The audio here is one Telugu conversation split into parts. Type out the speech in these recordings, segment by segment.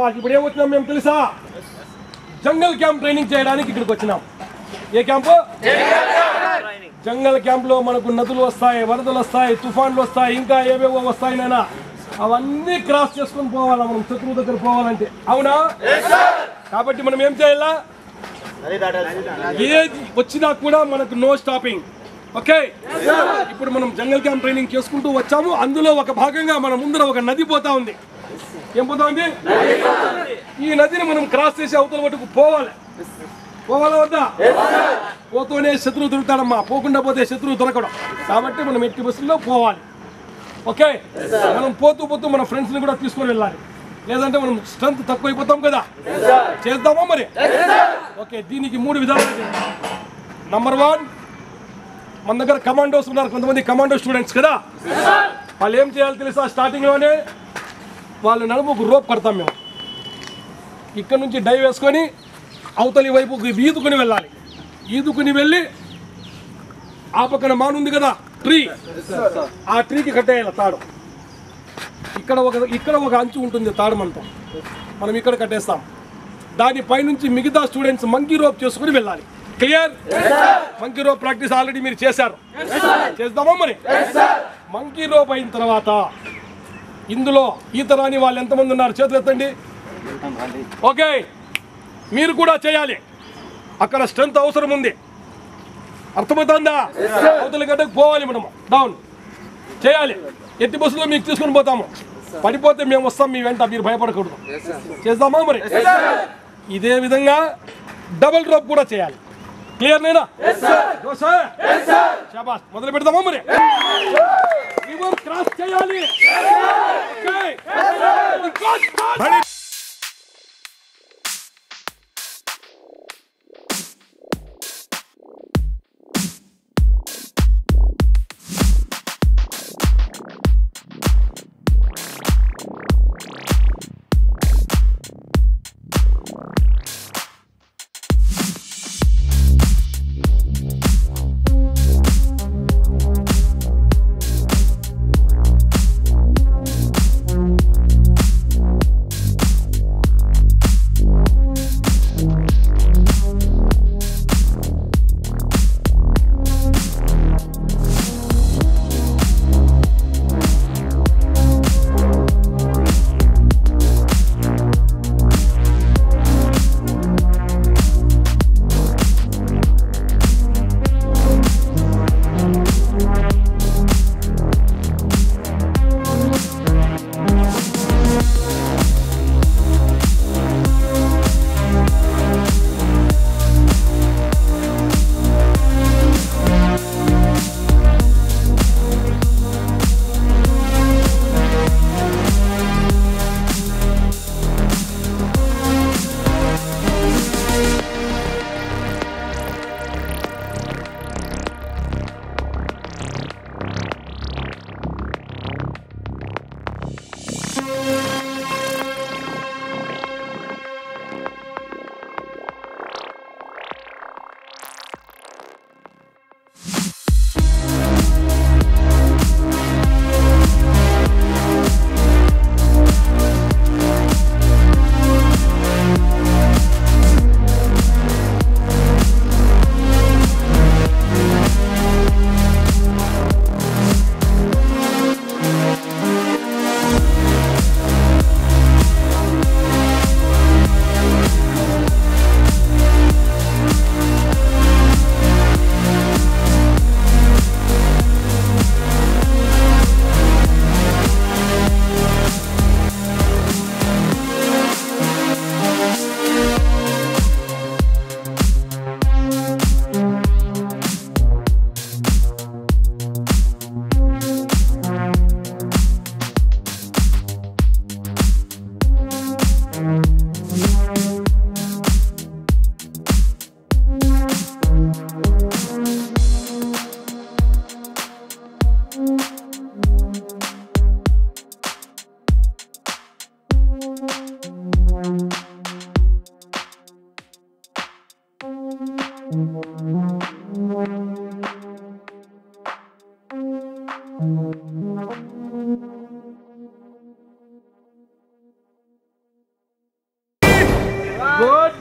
శబాష్ ఇప్పుడు ఏం వచ్చినాం మేము తెలుసా జంగల్ క్యాంప్ ట్రైనింగ్ చేయడానికి ఇక్కడికి వచ్చినాం ఏ క్యాంపు జంగల్ క్యాంప్ లో మనకు నదులు వస్తాయి వరదలు వస్తాయి తుఫాన్లు వస్తాయి ఇంకా ఏవేవో వస్తాయి నాయనా అవన్నీ క్రాస్ చేసుకొని పోవాలా మనం శత్రువు దగ్గర పోవాలంటే అవునా కాబట్టి మనం ఏం చేయాలా ఏది వచ్చినా కూడా మనకు నో స్టాపింగ్ ఓకే ఇప్పుడు మనం జంగల్ క్యాంప్ ట్రైనింగ్ చేసుకుంటూ వచ్చాము అందులో ఒక భాగంగా మన ముందర ఒక నది పోతా ఉంది ఏం పోతా ఉంది ఈ నదిని మనం క్రాస్ చేసి అవతల మటుకు పోవాలి పోవాలా వద్దా పోతూనే శత్రువు దొరుకుతాడమ్మా పోకుండా పోతే శత్రువు దొరకడం కాబట్టి మనం ఎట్టి బస్సుల్లో పోవాలి ఓకే మనం పోతూ పోతూ మన ఫ్రెండ్స్ ని కూడా తీసుకొని వెళ్ళాలి లేదంటే మనం స్ట్రెంత్ తక్కువైపోతాం కదా చేద్దామా మరి ఓకే దీనికి మూడు విధాలు నంబర్ వన్ మన దగ్గర కమాండోస్ ఉన్నారు కొంతమంది కమాండో స్టూడెంట్స్ కదా వాళ్ళు ఏం చేయాలి తెలుసా స్టార్టింగ్ లోనే వాళ్ళ నడుముకు రోప్ కడతాం మేము ఇక్కడ నుంచి డైవ్ వేసుకొని అవతలి వైపుకి ఈదుకుని వెళ్ళాలి ఈదుకుని వెళ్ళి ఆ పక్కన మానుంది కదా ట్రీ ఆ ట్రీకి కట్టేయాలి తాడు ఇక్కడ ఒక ఇక్కడ ఒక అంచు ఉంటుంది తాడు మనతో మనం ఇక్కడ కట్టేస్తాం దాని పైనుంచి మిగతా స్టూడెంట్స్ మంకీ రోప్ చేసుకుని వెళ్ళాలి clear monkey rope practice already మీరు చేశారు చేద్దామా మరి మంకీ రోప్ అయిన తర్వాత ఇందులో ఈత రాని వాళ్ళు ఎంతమంది ఉన్నారు చేతులు ఎత్తండి ఓకే మీరు కూడా చేయాలి అక్కడ స్ట్రెంత్ అవసరం ఉంది అర్థమవుతుందా అవతల గడ్డకు పోవాలి మనము డౌన్ చేయాలి ఎట్టి బస్సులో మీకు తీసుకొని పోతాము పడిపోతే మేము వస్తాం మీ వెంట మీరు భయపడకూడదు చేద్దామా మరి ఇదే విధంగా డబుల్ డ్రాప్ కూడా చేయాలి క్లియర్ నేనా శాబాష్ మొదలు పెడదామా మరి రివర్ క్రాస్ చేయాలి Okay. God, God.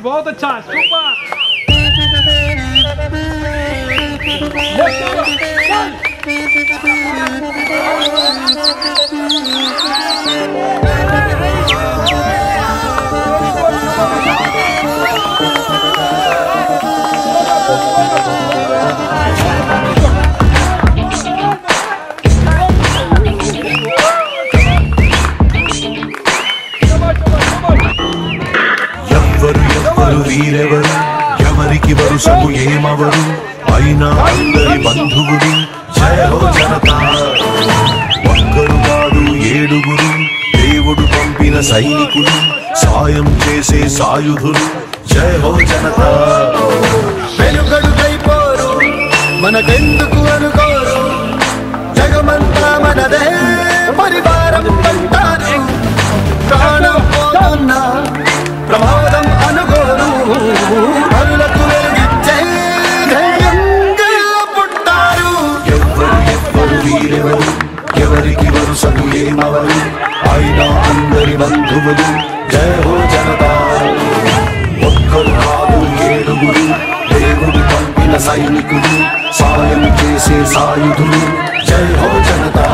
बहुत अच्छा सुपर ఎవ్వరు ఎవ్వరు వీరెవరు ఎవరికి వరుసకు ఏమవరు అయినా అందరి బంధువులు జయ హో జనతా ఒక్కరు కాదు ఏడుగురు దేవుడు పంపిన సైనికులు సాయం చేసే సాయుధులు జయ హో జనతా వెనుకడుకైపోరు మనకెందుకు అనుకోరు జగమంతా మనదే పరివారం అంటారు ప్రాణం పోతున్నా ప్రమాదం అనుకోరు పరులకు వెలుగిచ్చే ధైర్యంగా పుట్టారు ఎవ్వరు ఎవ్వరు వీరెవరు ఎవరికి వరుసకు ఏమవరు అయినా అందరి బంధువులు జయ హో జనతా ఒక్కరు కాదు ఏడుగురు దేవుడు పంపిన సైనికులు సాయం చేసే సాయుధులు జయ హో జనతా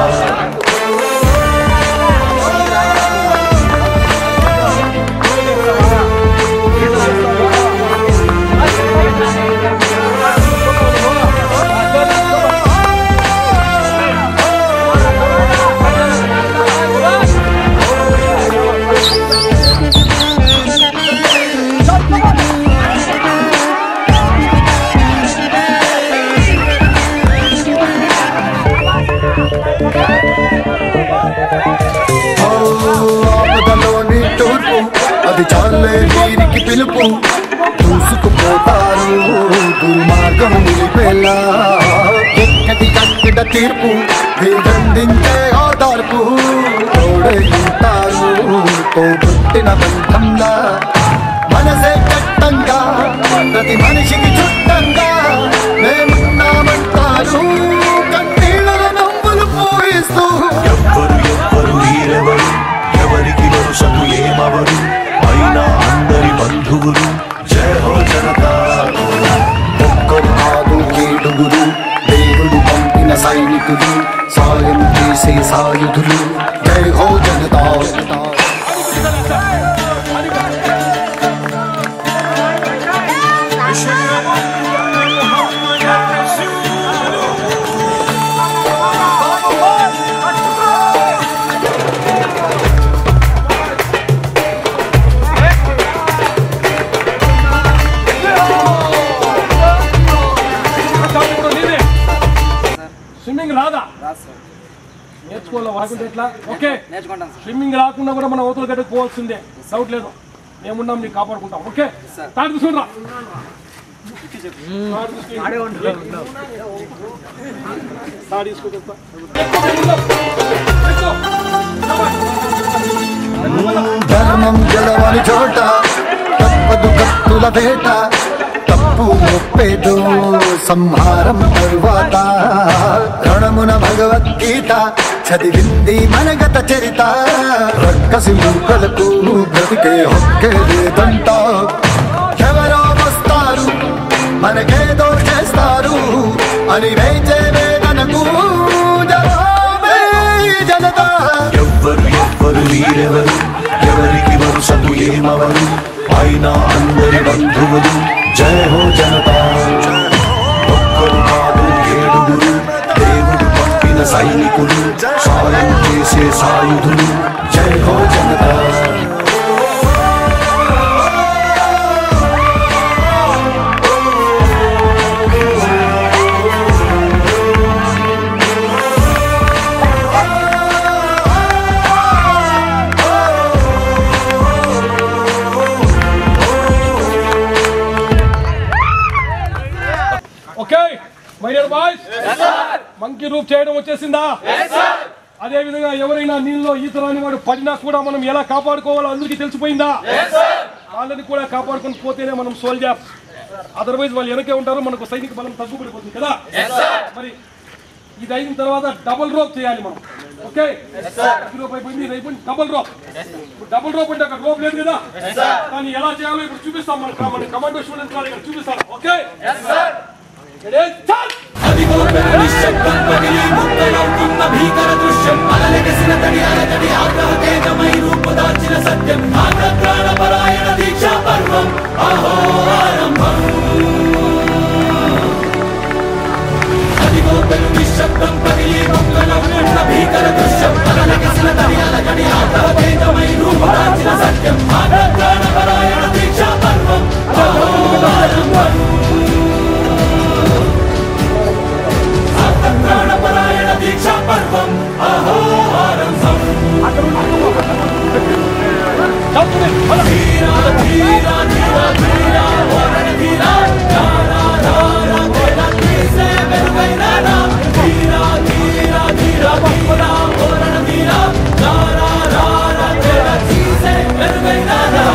ఓ, ఆపదలోని తూర్పు అది చాలే వీరికి పిలుపు దూసుకుపోతారు దుర్మార్గం నిలిపేలా ఎక్కడి కట్టిన తీర్పు వీరందించే ఓదార్పు తోడే ఉంటారు తోబుట్టిన బంధంగా మనసే కట్టంగా ప్రతి మనిషికి చుట్టంగా మేమున్నామంటారు కన్నీళ్ళ నవ్వులు పూయిస్తూ ఎవ్వరు ఎవ్వరు వీరెవరు ఎవరికి వరుసకు ఏమవరు అయినా అందరి బంధువులు జయ హో జనతా ఒక్కరు కాదు ఏడుగురు దేవుడు పంపిన సైనికులు సాయం చేసే సాయుధులు జై హో జనతా స్విమ్మింగ్ రాదా రాదు సార్ నేర్చుకోవాలి వాకుంటే ఎట్లా ఓకే నేర్చుకుంటాను సార్ స్విమ్మింగ్ రాకుండా కూడా మనం అవతల గడ్డకు పోవాల్సిందే డౌట్ లేదు మేమున్నాం నీకు కాపాడుకుంటాం ఓకే సార్. తాడు తీసుకుంటా ధర్మం గెలవని చోట తప్పదు కత్తుల వేట తప్పు ఒప్పేదు సంహారం తరువాత రణమున భగవద్గీత చదివింది మనగత చరిత రక్కసి మూకలకు బ్రతికే హొక్కే లేదంట ఎవరో వస్తారు మనకేదో చేస్తారు అని వేచే వేదనకు జవాబే ఈ జనతా ఎవ్వరు ఎవ్వరు వీరెవరు ఎవరికి వరుసకు ఏమవరు అయినా అందరి బంధువులు జయ హో జనతా ఒక్కరు కాదు ఏడుగురు దేవుడు పంపిన సైనికులు సాయం చేసే సాయుధులు జయ హో జనతా okay my dear boys monkey rope చేయడం వచ్చేసిందా అదే విధంగా ఎవరైనా నీళ్ళలో ఈత రాని వాడు పడినా కూడా మనం ఎలా కాపాడుకోవాలో అందరికీ తెలిసిపోయిందా వాళ్ళని కూడా కాపాడుకొని పోతేనే మనం సోల్జర్ అదర్వైజ్ వాళ్ళు వెనకే ఉంటారు మనకు సైనిక బలం తగ్గుపడిపోతుంది కదా మరి ఇది అయిన తర్వాత డబుల్ రోప్ చేయాలి మనం ఓకే రోప్ అయిపోయింది ఇది అయిపోయింది డబుల్ రోప్ ఇప్పుడు డబుల్ రోప్ అంటే అక్కడ రోప్ లేదు కదా దాన్ని ఎలా చేయాలో ఇప్పుడు చూపిస్తాం మన మన కమాండో స్టూడెంట్స్ గారు ఇక్కడ చూపిస్తాను ఓకే Ready? Start! అదిగో పెను నిశ్శబ్దం పగిలి ముక్కలవుతున్న భీకర దృశ్యం అలలెగసిన తడి అలజడి ఆగ్రహ తేజమై రూపుదాల్చిన సత్యం ఆగ్ర ప్రాణపరాయణ దీక్షా పర్వం అహో ఆరంభం అదిగో పెను నిశ్శబ్దం పగిలి ముక్కలవుతున్న భీకర దృశ్యం అలలెగసిన తడి అలజడి ఆగ్రహ తేజమై రూపుదాల్చిన సత్యం ఆగ్ర ప్రాణపరాయణ దీక్షా పర్వం అహో ఆరంభం ప్రాణపరాయణ దీక్షా పర్వం అహో ఆరంభం ధీరా ధీరా ధీరా ధీరా ఓరణ ధీరా ధారా ధారా తేరా తీసే వెలుగైన రా. ధీరా ధీరా ధీరా ధీరా ఓరణ ధీరా ధారా ధారా తేరా తీసే వెలుగైన రా.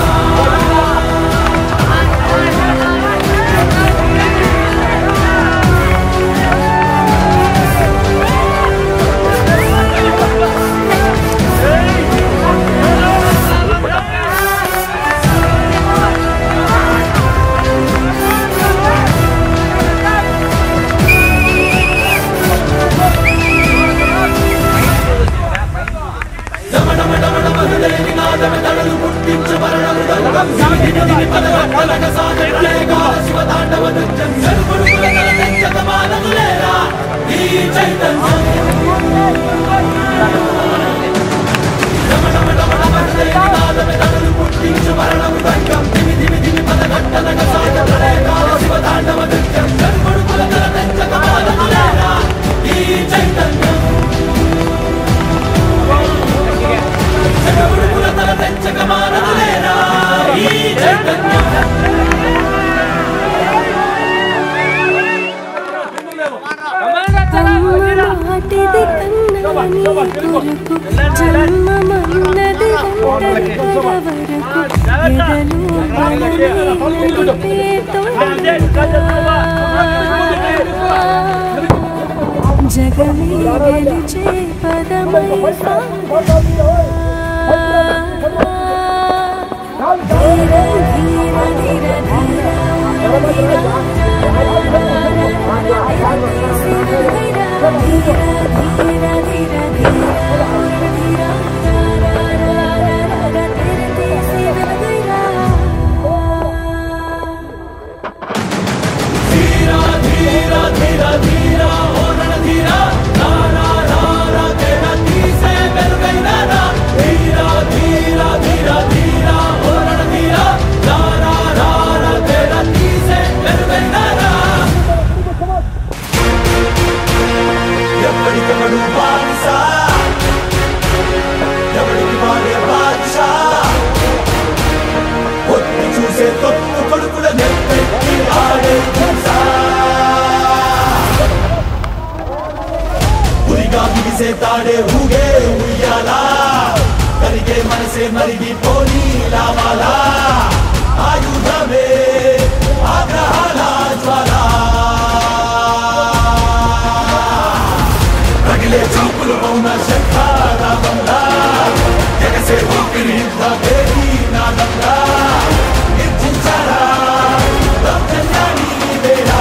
మాటిది కన్నా నీ కొరకు జన్మమన్నది గంటల వరకు ఎదలు బలమేతో జగమే గెలిచే పదమై ధీర ధీర ధీర ధీరా ధీరా ధీరా ధీరా ఓరణ ధీరా ధారా ధారా తేరా తీసే వెలుగైన రా. ధీరా ధీరా ధీరా ధీరా ఓరణ ధీరా ధారా ధారా తేరా తీసే వెలుగైన రా. ఎప్పటికెవడు బానిసా ఎవడికి వాడే బానిసా ఒత్తి చూసే తొత్తు కొడుకుల నెప్పెట్టి ఆడే హింస. ఉరిగా బిగిసే తాడే ఊగే ఉయ్యాలా కరిగే మనసే మరిగి పోనీ లావాలా ఆయుధమే ఆగ్రహాల జ్వాల రగిలే చూపులు మౌన శంఖారావంలా ఎగసే ఊపిరి యుద్ధ వేది నాదంలా నిర్జించారా దౌర్జన్యాన్ని వేరా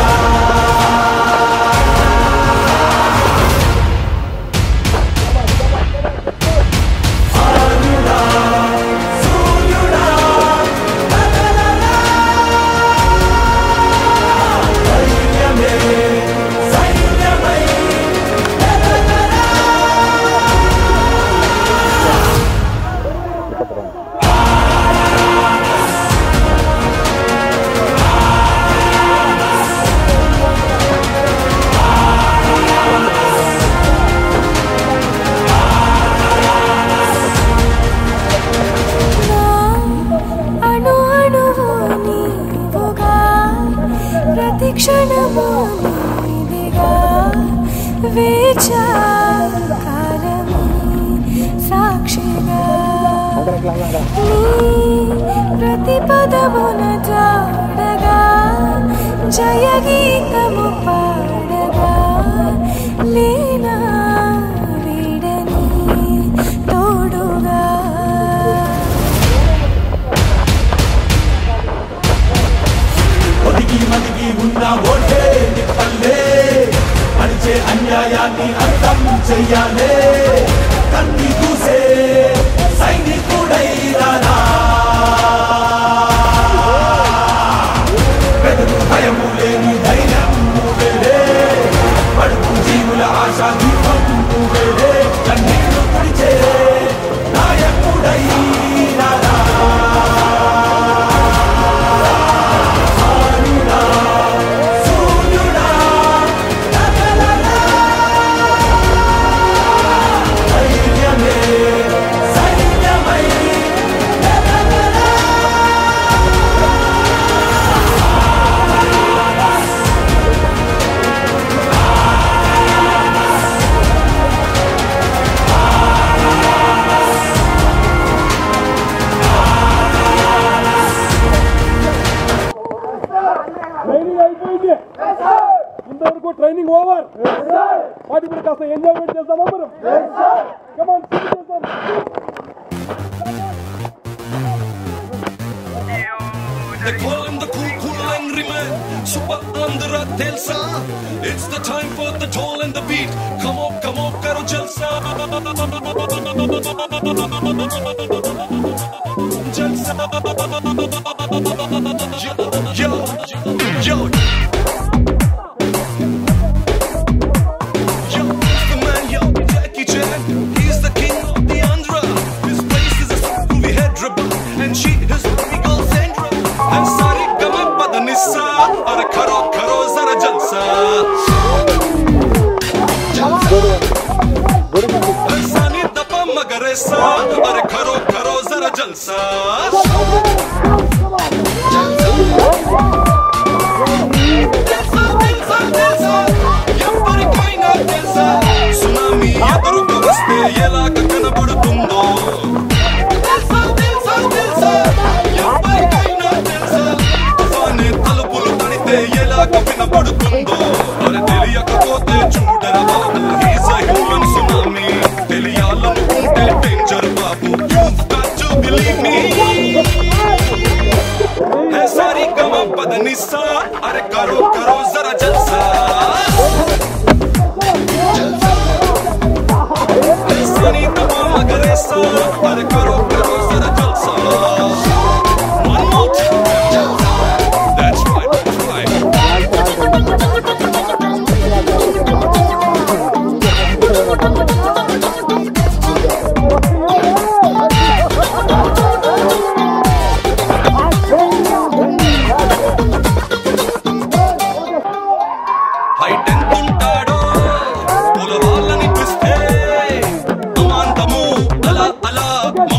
ఆరుడా, సూర్యుడా, లలలలా. ధైర్యమే సైన్యమై లలలలా. అణు అణువు నీవుగా ప్రతి క్షణము నీదిగా వేచా కాలమే సాక్షిగా నీ ప్రతి పదమున జాడగా జయ గీతము పాడగా లీనా వీడగా యుద్ధాన్ని అంతం చెయ్యాలే కత్తి దూసే సైనికుడై రారా వెదురు భయము లేని ధైర్యం నువ్వేలే పడుకు జీవుల ఆశా దీపం నువ్వేలే కన్నీళ్లు తుడిచే నాయకుడై రారా ఆరుడా, సూర్యుడా, లలలలా. ధైర్యమే సైన్యమై లలలలా. ట్రైనింగ్ అయిపోయింది ఇంతవరకు ట్రైనింగ్ ఓవర్ వాటి ఇప్పుడు కాస్త ఎంజాయ్మెంట్ చేద్దామా మనం Come on, sing చేద్దాం They call him the cool, cool angry man. Super Andhra Telsa. It's the time for the toll and the beat. Come on, come on, karo jalsa. Jalsa. Yo, yo, yo. Yo, the man, yo, Jackie Chan. He's the king of the Andhra. His place is a movie head rubber. And she is the girl Sandra. And Sari Gama Padanissa. Ara karo karo zara jalsa. And Sani Dapa Magaresa. Ara karo karo zara jalsa. తెలుసా, తెలుసా, తెలుసా, ఎవరికైనా తెలుసా? సునామీ ఎదురుగా వస్తే ఎలాగ కనబడుతుందో తెలుసా, తెలుసా, తెలుసా, ఎవరికైనా తెలుసా? తుఫానే తలుపులు తడితే ఎలాగ వినబడుతుందో మరి తెలియకపోతే చూడరా బాబు He's a human tsunami. తెలియాలనుకుంటే డేంజర్ బాబు You've got to believe me. है सारी गमा बदनिसा अरे करो करो जरा जलसा है सारी गमा मगरेसा अरे करो करो जरा जलसा One more time. That's right, that's right. Height ఎంత ఉంటాడో పులవాళ్ళని పిస్తే అమాంతము అలా అలా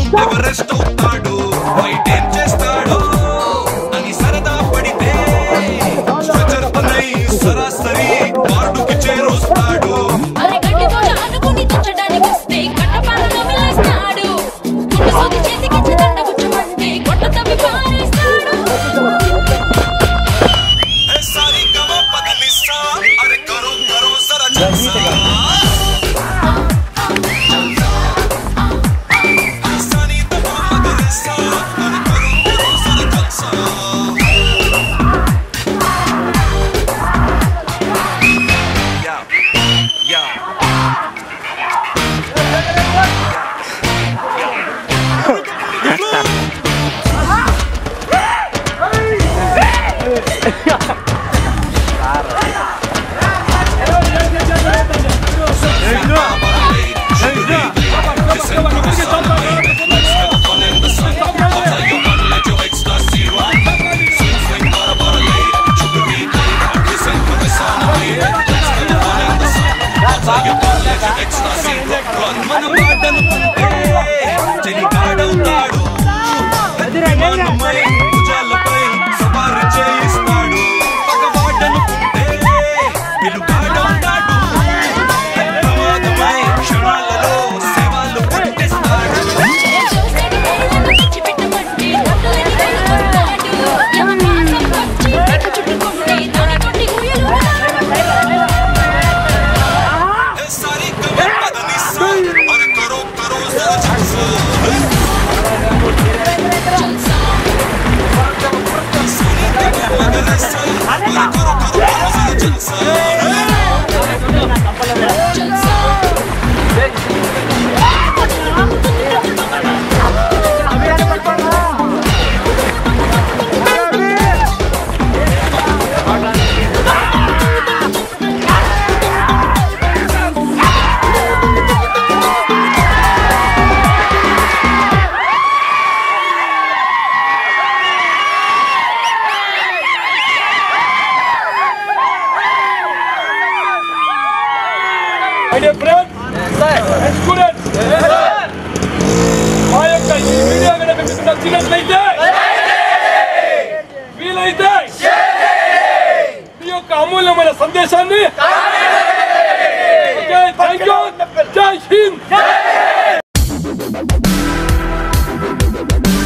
my dear friends and students మా యొక్క ఈ వీడియో కనుక మీకు నచ్చినట్లయితే వీలైతే మీ యొక్క అమూల్యమైన సందేశాన్ని ఓకే థ్యాంక్ యూ జై హింద్